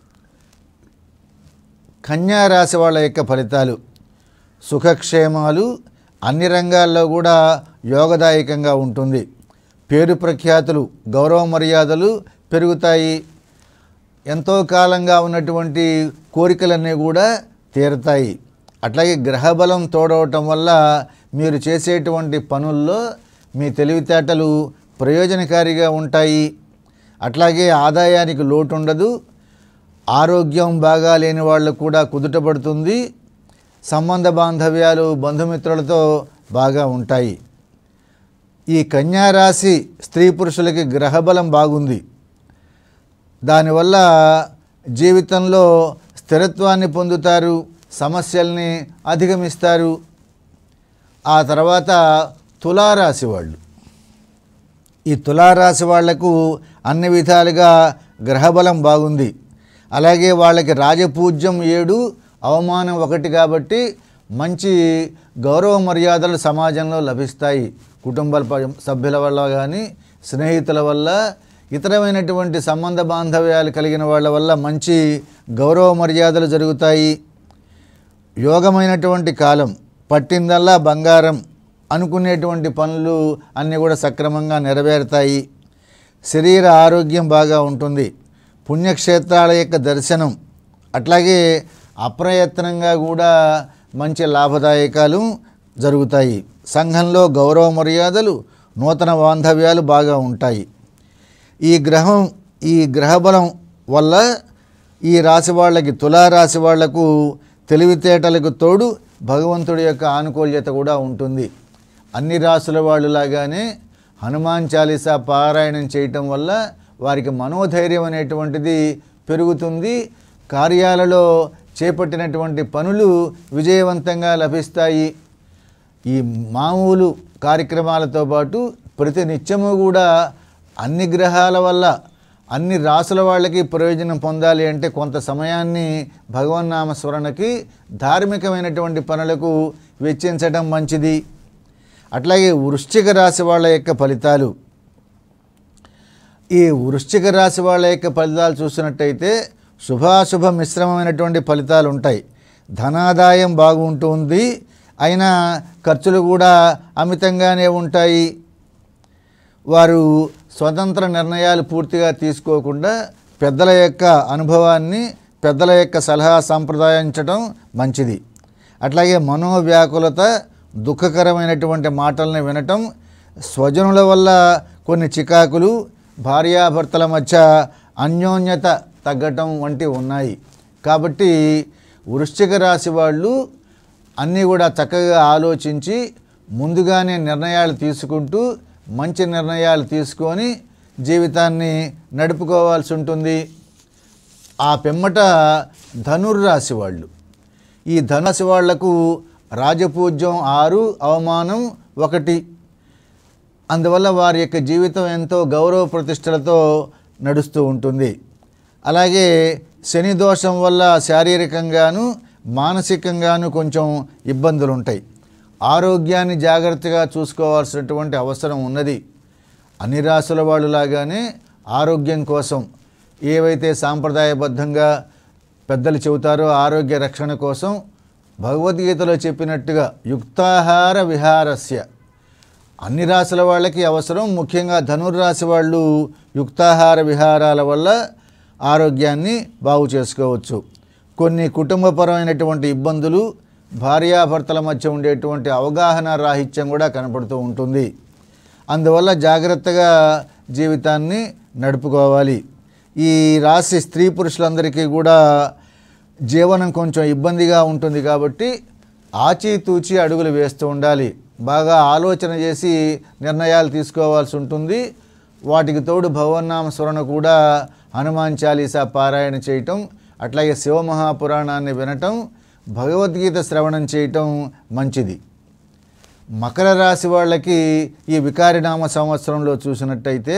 కన్యా రాశి వాళ్ళ యొక్క ఫలితాలు సుఖక్షేమాలు అన్ని రంగాల్లో కూడా యోగదాయకంగా ఉంటుంది పేరు ప్రఖ్యాతులు గౌరవ మర్యాదలు పెరుగుతాయి ఎంతో కాలంగా ఉన్నటువంటి కోరికలన్నీ కూడా తీరతాయి అట్లాగే గ్రహబలం తోడవటం వల్ల మీరు చేసేటువంటి పనుల్లో మీ తెలివితేటలు ప్రయోజనకారిగా ఉంటాయి అట్లాగే ఆదాయానికి లోటు ఉండదు ఆరోగ్యం బాగా లేని వాళ్ళకు కూడా కుదుటపడుతుంది సంబంధ బాంధవ్యాలు బంధుమిత్రులతో బాగా ఉంటాయి ఈ కన్యా రాశి స్త్రీ పురుషులకి గ్రహబలం బాగుంది దానివల్ల జీవితంలో స్థిరత్వాన్ని పొందుతారు సమస్యల్ని అధిగమిస్తారు ఆ తర్వాత తులారాశి వాళ్ళు ఈ తులారాశి వాళ్లకు అన్ని విధాలుగా గ్రహబలం బాగుంది అలాగే వాళ్ళకి రాజపూజ్యం ఏడు అవమానం ఒకటి కాబట్టి మంచి గౌరవ మర్యాదలు సమాజంలో లభిస్తాయి కుటుంబ ప- సభ్యుల వల్ల కానీ స్నేహితుల వల్ల ఇతరమైనటువంటి సంబంధ బాంధవ్యాలు కలిగిన వాళ్ళ వల్ల మంచి గౌరవ మర్యాదలు జరుగుతాయి యోగమైనటువంటి కాలం పట్టిందల్లా బంగారం అనుకునేటువంటి పనులు అన్నీ కూడా సక్రమంగా నెరవేరుతాయి శరీర ఆరోగ్యం బాగా ఉంటుంది పుణ్యక్షేత్రాల యొక్క దర్శనం అట్లాగే అప్రయత్నంగా కూడా మంచి లాభదాయకాలు జరుగుతాయి సంఘంలో గౌరవ మర్యాదలు నూతన బాంధవ్యాలు బాగా ఉంటాయి ఈ గ్రహం ఈ గ్రహబలం వల్ల ఈ రాశి వాళ్ళకి తులారాశి వాళ్లకు తెలివితేటలకు తోడు భగవంతుడి యొక్క ఆనుకూల్యత కూడా ఉంటుంది అన్ని రాసుల వాళ్ళులాగానే హనుమాన్ చాలీసా పారాయణం చేయటం వల్ల వారికి మనోధైర్యం అనేటువంటిది పెరుగుతుంది కార్యాలలో చేపట్టినటువంటి పనులు విజయవంతంగా లభిస్తాయి ఈ మామూలు కార్యక్రమాలతో పాటు ప్రతి నిత్యము కూడా అన్ని గ్రహాల వల్ల అన్ని రాసుల వాళ్ళకి ప్రయోజనం పొందాలి అంటే కొంత సమయాన్ని భగవన్నామ స్మరణకి ధార్మికమైనటువంటి పనులకు వెచ్చించడం మంచిది అట్లాగే వృశ్చిక రాశి వాళ్ళ యొక్క ఫలితాలు ఈ వృశ్చిక రాశి వాళ్ళ యొక్క ఫలితాలు చూసినట్టయితే శుభాశుభ మిశ్రమమైనటువంటి ఫలితాలు ఉంటాయి ధనాదాయం బాగుంటుంది అయినా ఖర్చులు కూడా అమితంగానే ఉంటాయి వారు స్వతంత్ర నిర్ణయాలు పూర్తిగా తీసుకోకుండా పెద్దల యొక్క అనుభవాన్ని పెద్దల యొక్క సలహా సంప్రదాయించడం మంచిది అట్లాగే మనోవ్యాకులత దుఃఖకరమైనటువంటి మాటల్ని వినటం స్వజనుల వల్ల కొన్ని చికాకులు భార్యాభర్తల మధ్య అన్యోన్యత తగ్గటం వంటివి ఉన్నాయి కాబట్టి వృశ్చిక రాశి వాళ్ళు అన్నీ కూడా చక్కగా ఆలోచించి ముందుగానే నిర్ణయాలు తీసుకుంటూ మంచి నిర్ణయాలు తీసుకొని జీవితాన్ని నడుపుకోవాల్సి ఉంటుంది ఆ పిమ్మట ధనుర్రాశి వాళ్ళు ఈ ధనురాశి వాళ్లకు రాజపూజ్యం ఆరు అవమానం ఒకటి అందువల్ల వారి యొక్క జీవితం ఎంతో గౌరవ ప్రతిష్టలతో నడుస్తూ ఉంటుంది అలాగే శని దోషం వల్ల శారీరకంగాను మానసికంగాను కొంచెం ఇబ్బందులు ఉంటాయి ఆరోగ్యాన్ని జాగ్రత్తగా చూసుకోవాల్సినటువంటి అవసరం ఉన్నది అన్ని రాసుల వాళ్ళులాగానే ఆరోగ్యం కోసం ఏవైతే సాంప్రదాయబద్ధంగా పెద్దలు చెబుతారో ఆరోగ్య రక్షణ కోసం భగవద్గీతలో చెప్పినట్టుగా యుక్తాహార విహారస్య అన్ని రాశుల వాళ్ళకి అవసరం ముఖ్యంగా ధనుర్రాశి వాళ్ళు యుక్తాహార విహారాల వల్ల ఆరోగ్యాన్ని బాగు చేసుకోవచ్చు కొన్ని కుటుంబపరమైనటువంటి ఇబ్బందులు భార్యాభర్తల మధ్య ఉండేటువంటి అవగాహన రాహిత్యం కూడా కనపడుతూ ఉంటుంది అందువల్ల జాగ్రత్తగా జీవితాన్ని నడుపుకోవాలి ఈ రాశి స్త్రీ పురుషులందరికీ కూడా జీవనం కొంచెం ఇబ్బందిగా ఉంటుంది కాబట్టి ఆచితూచి అడుగులు వేస్తూ ఉండాలి బాగా ఆలోచన చేసి నిర్ణయాలు తీసుకోవాల్సి ఉంటుంది వాటికి తోడు భగవన్నామ స్మరణ కూడా హనుమాన్ చాలీసా పారాయణ చేయటం అట్లాగే శివమహాపురాణాన్ని వినటం భగవద్గీత శ్రవణం చేయటం మంచిది మకర రాశి వాళ్ళకి ఈ వికారినామ సంవత్సరంలో చూసినట్టయితే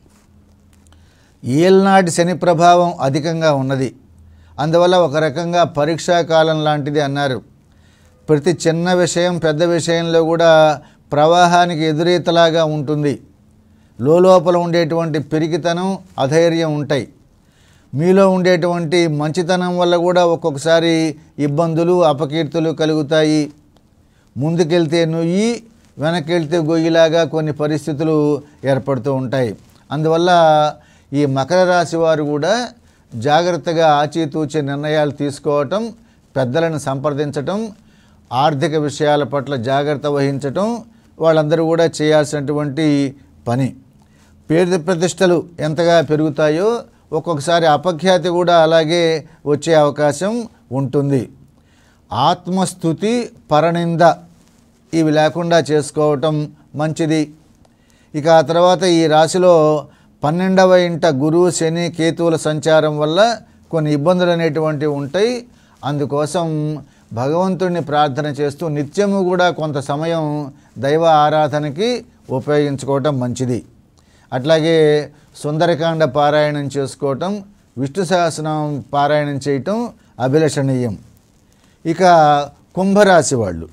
ఏల్నాటి శని ప్రభావం అధికంగా ఉన్నది అందువల్ల ఒక రకంగా పరీక్షా కాలం లాంటిది అన్నారు ప్రతి చిన్న విషయం పెద్ద విషయంలో కూడా ప్రవాహానికి ఎదురీతలాగా ఉంటుంది లోపల ఉండేటువంటి పెరిగితనం అధైర్యం ఉంటాయి మీలో ఉండేటువంటి మంచితనం వల్ల కూడా ఒక్కొక్కసారి ఇబ్బందులు అపకీర్తులు కలుగుతాయి ముందుకెళ్తే నుయ్యి వెనక్కి గొయ్యిలాగా కొన్ని పరిస్థితులు ఏర్పడుతూ ఉంటాయి అందువల్ల ఈ మకర రాశి వారు కూడా జాగ్రత్తగా ఆచితూచే నిర్ణయాలు తీసుకోవటం పెద్దలను సంప్రదించటం ఆర్థిక విషయాల పట్ల జాగ్రత్త వహించటం వాళ్ళందరూ కూడా చేయాల్సినటువంటి పని పేరు ప్రతిష్టలు ఎంతగా పెరుగుతాయో ఒక్కొక్కసారి అపఖ్యాతి కూడా అలాగే వచ్చే అవకాశం ఉంటుంది ఆత్మస్థుతి పరనింద ఇవి లేకుండా చేసుకోవటం మంచిది ఇక ఆ తర్వాత ఈ రాశిలో పన్నెండవ ఇంట గురువు శని కేతువుల సంచారం వల్ల కొన్ని ఇబ్బందులు అనేటువంటివి ఉంటాయి అందుకోసం భగవంతుడిని ప్రార్థన చేస్తూ నిత్యము కూడా కొంత సమయం దైవ ఆరాధనకి ఉపయోగించుకోవటం మంచిది అట్లాగే సుందరకాండ పారాయణం చేసుకోవటం విష్ణు సహస్రనామం పారాయణం చేయటం అభిలషణీయం ఇక కుంభరాశి వాళ్ళు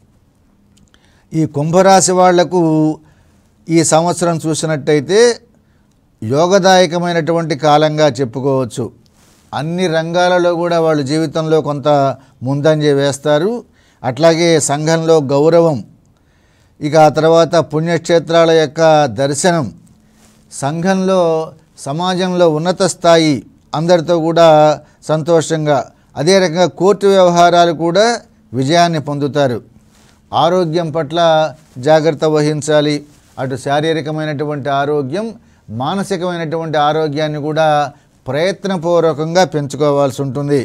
ఈ కుంభరాశి వాళ్లకు ఈ సంవత్సరం చూసినట్టయితే యోగదాయకమైనటువంటి కాలంగా చెప్పుకోవచ్చు అన్ని రంగాలలో కూడా వాళ్ళు జీవితంలో కొంత ముందంజ వేస్తారు అట్లాగే సంఘంలో గౌరవం ఇక ఆ తర్వాత పుణ్యక్షేత్రాల యొక్క దర్శనం సంఘంలో సమాజంలో ఉన్నత స్థాయి అందరితో కూడా సంతోషంగా అదే రకంగా కోర్టు వ్యవహారాలు కూడా విజయాన్ని పొందుతారు ఆరోగ్యం పట్ల జాగ్రత్త వహించాలి అటు శారీరకమైనటువంటి ఆరోగ్యం మానసికమైనటువంటి ఆరోగ్యాన్ని కూడా ప్రయత్నపూర్వకంగా పెంచుకోవాల్సి ఉంటుంది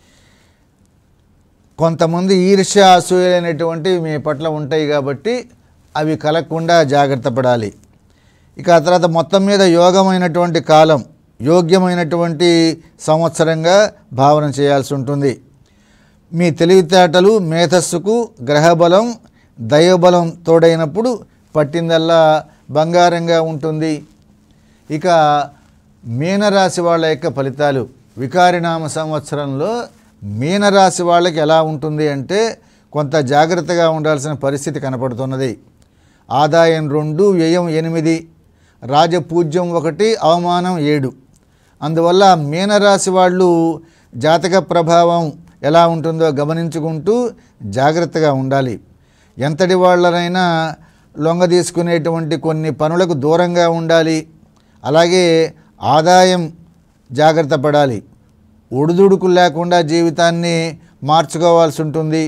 కొంతమంది ఈర్ష్య అసూయలైనటువంటివి మీ పట్ల ఉంటాయి కాబట్టి అవి కలగకుండా జాగ్రత్త పడాలి ఇక ఆ తర్వాత మొత్తం మీద యోగమైనటువంటి కాలం యోగ్యమైనటువంటి సంవత్సరంగా భావన చేయాల్సి ఉంటుంది మీ తెలివితేటలు మేధస్సుకు గ్రహబలం దైవబలం తోడైనప్పుడు పట్టిందల్లా బంగారంగా ఉంటుంది ఇక మీనరాశి వాళ్ళ యొక్క ఫలితాలు వికారినామ సంవత్సరంలో మీనరాశి వాళ్ళకి ఎలా ఉంటుంది అంటే కొంత జాగ్రత్తగా ఉండాల్సిన పరిస్థితి కనపడుతున్నది ఆదాయం రెండు వ్యయం ఎనిమిది రాజపూజ్యం ఒకటి అవమానం ఏడు అందువల్ల మీనరాశి వాళ్ళు జాతక ప్రభావం ఎలా ఉంటుందో గమనించుకుంటూ జాగ్రత్తగా ఉండాలి ఎంతటి వాళ్ళనైనా లొంగ తీసుకునేటువంటి కొన్ని పనులకు దూరంగా ఉండాలి అలాగే ఆదాయం జాగ్రత్త పడాలి ఒడిదుడుకులు లేకుండా జీవితాన్ని మార్చుకోవాల్సి ఉంటుంది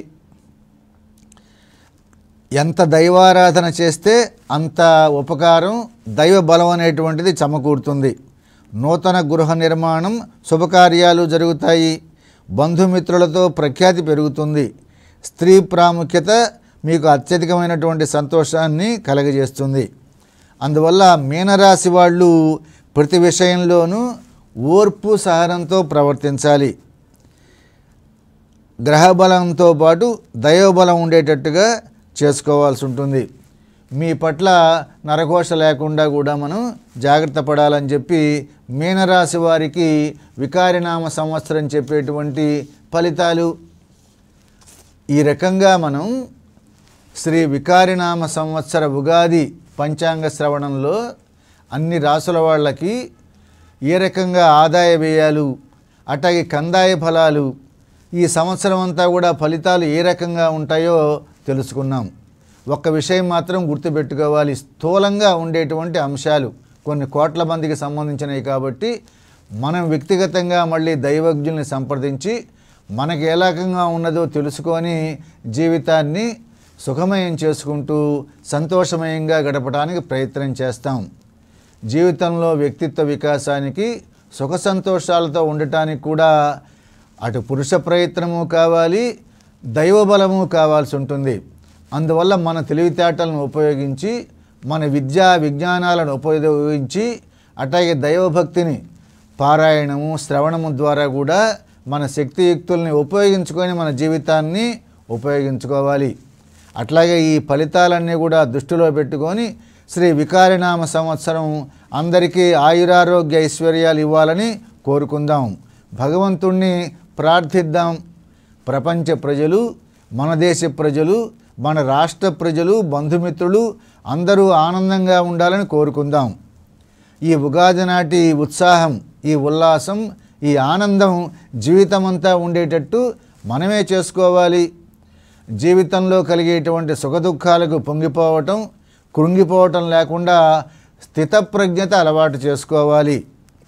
ఎంత దైవారాధన చేస్తే అంత ఉపకారం దైవ బలం అనేటువంటిది చమకూరుతుంది నూతన గృహ నిర్మాణం శుభకార్యాలు జరుగుతాయి బంధుమిత్రులతో ప్రఖ్యాతి పెరుగుతుంది స్త్రీ ప్రాముఖ్యత మీకు అత్యధికమైనటువంటి సంతోషాన్ని కలగజేస్తుంది అందువల్ల మీనరాశి వాళ్ళు ప్రతి విషయంలోనూ ఓర్పు సహనంతో ప్రవర్తించాలి గ్రహబలంతో పాటు దైవబలం ఉండేటట్టుగా చేసుకోవాల్సి ఉంటుంది మీ పట్ల నరఘోష లేకుండా కూడా మనం జాగ్రత్త పడాలని చెప్పి మీనరాశి వారికి వికారినామ సంవత్సరం చెప్పేటువంటి ఫలితాలు ఈ రకంగా మనం శ్రీ వికారినామ సంవత్సర ఉగాది పంచాంగ శ్రవణంలో అన్ని రాసుల వాళ్ళకి ఏ రకంగా ఆదాయ వ్యయాలు అట్లాగే కందాయ ఫలాలు ఈ సంవత్సరం అంతా కూడా ఫలితాలు ఏ రకంగా ఉంటాయో తెలుసుకున్నాం ఒక్క విషయం మాత్రం గుర్తుపెట్టుకోవాలి స్థూలంగా ఉండేటువంటి అంశాలు కొన్ని కోట్ల మందికి సంబంధించినవి కాబట్టి మనం వ్యక్తిగతంగా మళ్ళీ దైవజ్ఞుల్ని సంప్రదించి మనకి ఏ రకంగా ఉన్నదో తెలుసుకొని జీవితాన్ని సుఖమయం చేసుకుంటూ సంతోషమయంగా గడపడానికి ప్రయత్నం చేస్తాం జీవితంలో వ్యక్తిత్వ వికాసానికి సుఖ సంతోషాలతో ఉండటానికి కూడా అటు పురుష ప్రయత్నము కావాలి దైవబలము కావాల్సి ఉంటుంది అందువల్ల మన తెలివితేటలను ఉపయోగించి మన విద్యా విజ్ఞానాలను ఉపయోగించి అట్లాగే దైవభక్తిని పారాయణము శ్రవణము ద్వారా కూడా మన శక్తియుక్తుల్ని ఉపయోగించుకొని మన జీవితాన్ని ఉపయోగించుకోవాలి అట్లాగే ఈ ఫలితాలన్నీ కూడా దృష్టిలో పెట్టుకొని శ్రీ వికారినామ సంవత్సరం అందరికీ ఆయురారోగ్య ఐశ్వర్యాలు ఇవ్వాలని కోరుకుందాం భగవంతుణ్ణి ప్రార్థిద్దాం ప్రపంచ ప్రజలు మన దేశ ప్రజలు మన రాష్ట్ర ప్రజలు బంధుమిత్రులు అందరూ ఆనందంగా ఉండాలని కోరుకుందాం ఈ ఉగాది నాటి ఈ ఉత్సాహం ఈ ఉల్లాసం ఈ ఆనందం జీవితమంతా ఉండేటట్టు మనమే చేసుకోవాలి జీవితంలో కలిగేటువంటి సుఖదుఖాలకు పొంగిపోవటం కృంగిపోవటం లేకుండా స్థితప్రజ్ఞత అలవాటు చేసుకోవాలి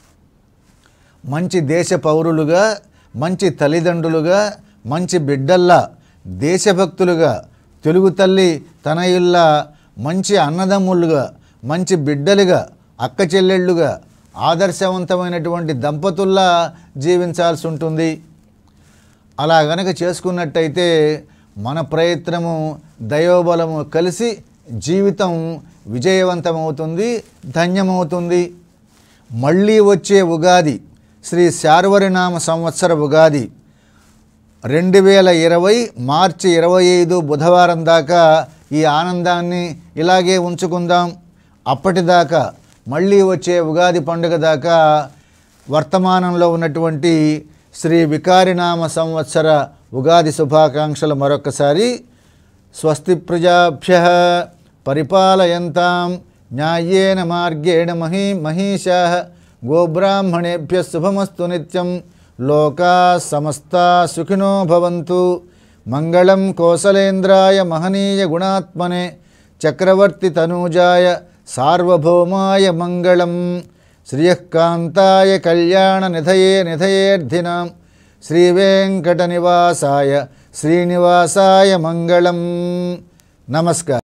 మంచి దేశ పౌరులుగా మంచి తల్లిదండ్రులుగా మంచి బిడ్డల్లా దేశభక్తులుగా తెలుగు తల్లి తనయుల్లా మంచి అన్నదమ్ములుగా మంచి బిడ్డలుగా అక్క చెల్లెళ్ళుగా ఆదర్శవంతమైనటువంటి దంపతుల్లా జీవించాల్సి ఉంటుంది అలా గనక చేసుకున్నట్టయితే మన ప్రయత్నము దైవబలము కలిసి జీవితం విజయవంతమవుతుంది ధన్యమవుతుంది మళ్ళీ వచ్చే ఉగాది శ్రీ శార్వరినామ సంవత్సర ఉగాది రెండు వేల ఇరవై మార్చి ఇరవై ఐదు బుధవారం దాకా ఈ ఆనందాన్ని ఇలాగే ఉంచుకుందాం అప్పటిదాకా మళ్ళీ వచ్చే ఉగాది పండుగ దాకా వర్తమానంలో ఉన్నటువంటి శ్రీ వికారినామ సంవత్సర ఉగాది శుభాకాంక్షలు మరొకసారి స్వస్తి ప్రజాభ్య పరిపాలయంతాం న్యాయేన మార్గేణ మహీ మహిషా గోబ్రాహ్మణేభ్య శుభమస్తు నిత్యం లోకా సమస్తా సుఖినో భవంతు మంగళం కోసలేంద్రాయ మహనీయ గుణాత్మనే చక్రవర్తి తనూజాయ సార్వభౌమాయ మంగళం శ్రియకాంతాయ కళ్యాణ నిధయే నిధయేర్ధినాం శ్రీ వెంకట నివాసాయ శ్రీనివాసాయ మంగళం నమస్కారం